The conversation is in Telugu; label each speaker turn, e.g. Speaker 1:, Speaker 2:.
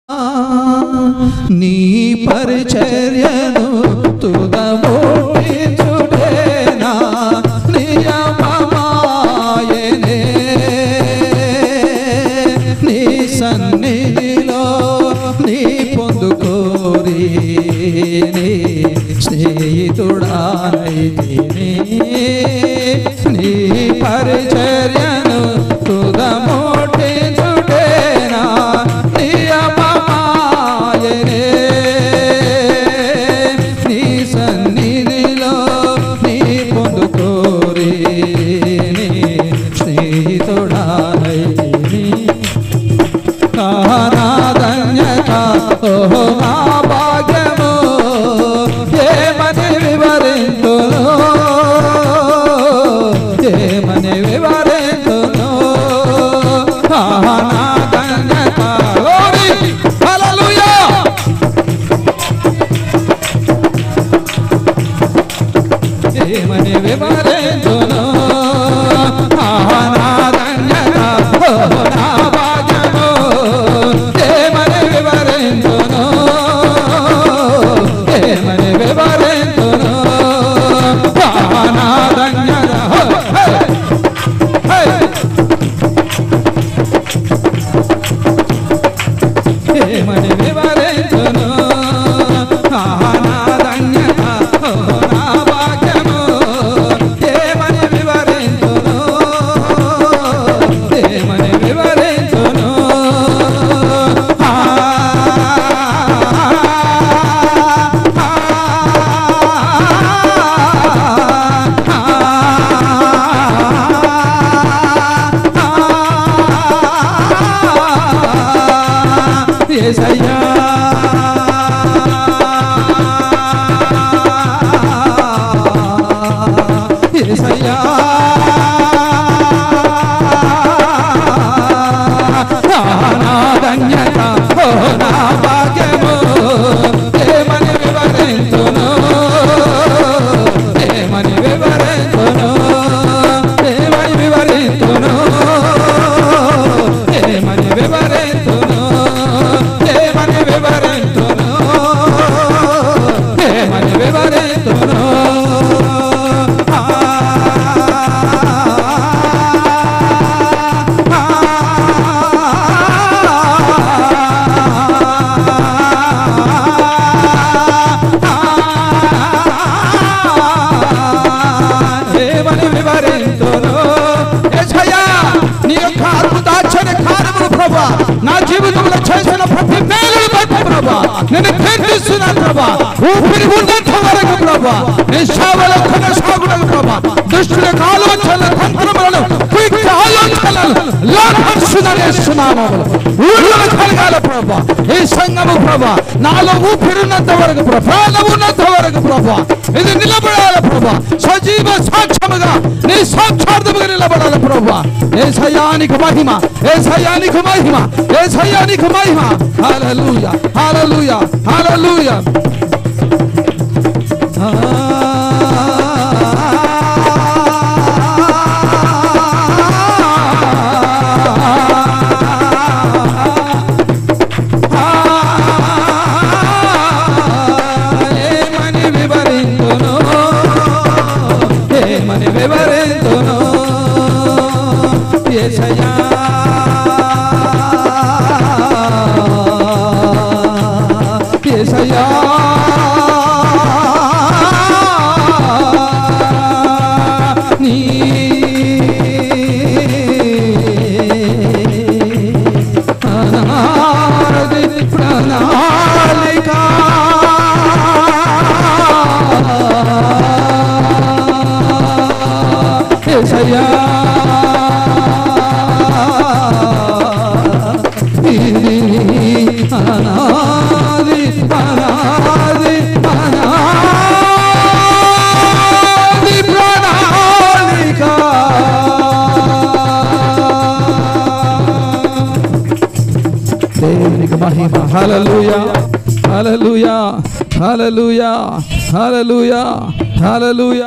Speaker 1: నీ పరిచర్యను తుదమోటిచుడేనా నియమమాయనే నీ సన్నిధిలో నీ పొందుకోరి నీ స్నేహితుడానైతిని నీ పరిచర్యను తుదమోటిచుడేనా నియమమాయనే నీ సన్నిధిలో నీ పొందుకోరి నీ స్నేహితుడానైతిని ధన్యత ఓహో నా భాగ్యము ఏమని వివరింతును ఏమని వివరింతును నా ధన్యత ఓరి హల్లెలూయా ఏమని వివరింతును ఆనారణ్యత నా భాగ్యము ఏమని వివరింతును ఏమని వివరింతును ఆనారణ్యత ఏమని వివరింతును ఆనారణ్యత నా భాగ్యము ఏమని వివరింతును ఏమని వివరింతును ఆ, ఏసయ్యా ఏసయ్యా నా ధన్యత ఓ నా భాగ్యము ఏమని వివరింతును ఏమని వివరింతును ఏమని వివరింతును ఏమని వివరింతును ఏమని వివరింతును ఏమని వివరింతును ఆ, ఏమని వివరింతును యేసయ్యా, నీ యొక్క అద్భుతాశ్చర్య కార్యములు ప్రభా నా జీవితంలో చేసిన ప్రతి మేలును బట్టి ప్రభా నేను కీర్తిస్తున్నాను ప్రభా ఊపిరి ఉన్నంత వరకు ప్రభా నీ సేవలో కొనసాగుటకు ప్రభా దుష్టుల ఆలోచనల తంత్రములను క్విక్ ఆలోచనలు లోపరుస్తున్నాను ఊళ్ళో కలగాల ప్రభా ఈ సంఘము ప్రభా నాలో ఊపిరినంత వరకు ప్రభా ప్రాణం ఉన్నంత వరకు ప్రభా ఇది నిలబడాలి ప్రభా సజీవ సాక్ష్యముగా నీ సాక్షార్థముగా నిలబడాలి ప్రభా ఏ సయానికి మహిమ ఏ సయానికి మహిమ ఏ సయానికి మహిమ హల్లెలూయా హల్లెలూయా హల్లెలూయా ఏమని వివరింతును ఏమని వివరింతును యేసయ్యా యేసయ్యా నీ అనాది ప్రణాళిక యేసయ్యా ఇది నీ అనాది అనాది అనాది ప్రణాళిక దేవునికి మహిమ హల్లెలూయా హల్లెలూయా హల్లెలూయా హల్లెలూయా హల్లెలూయా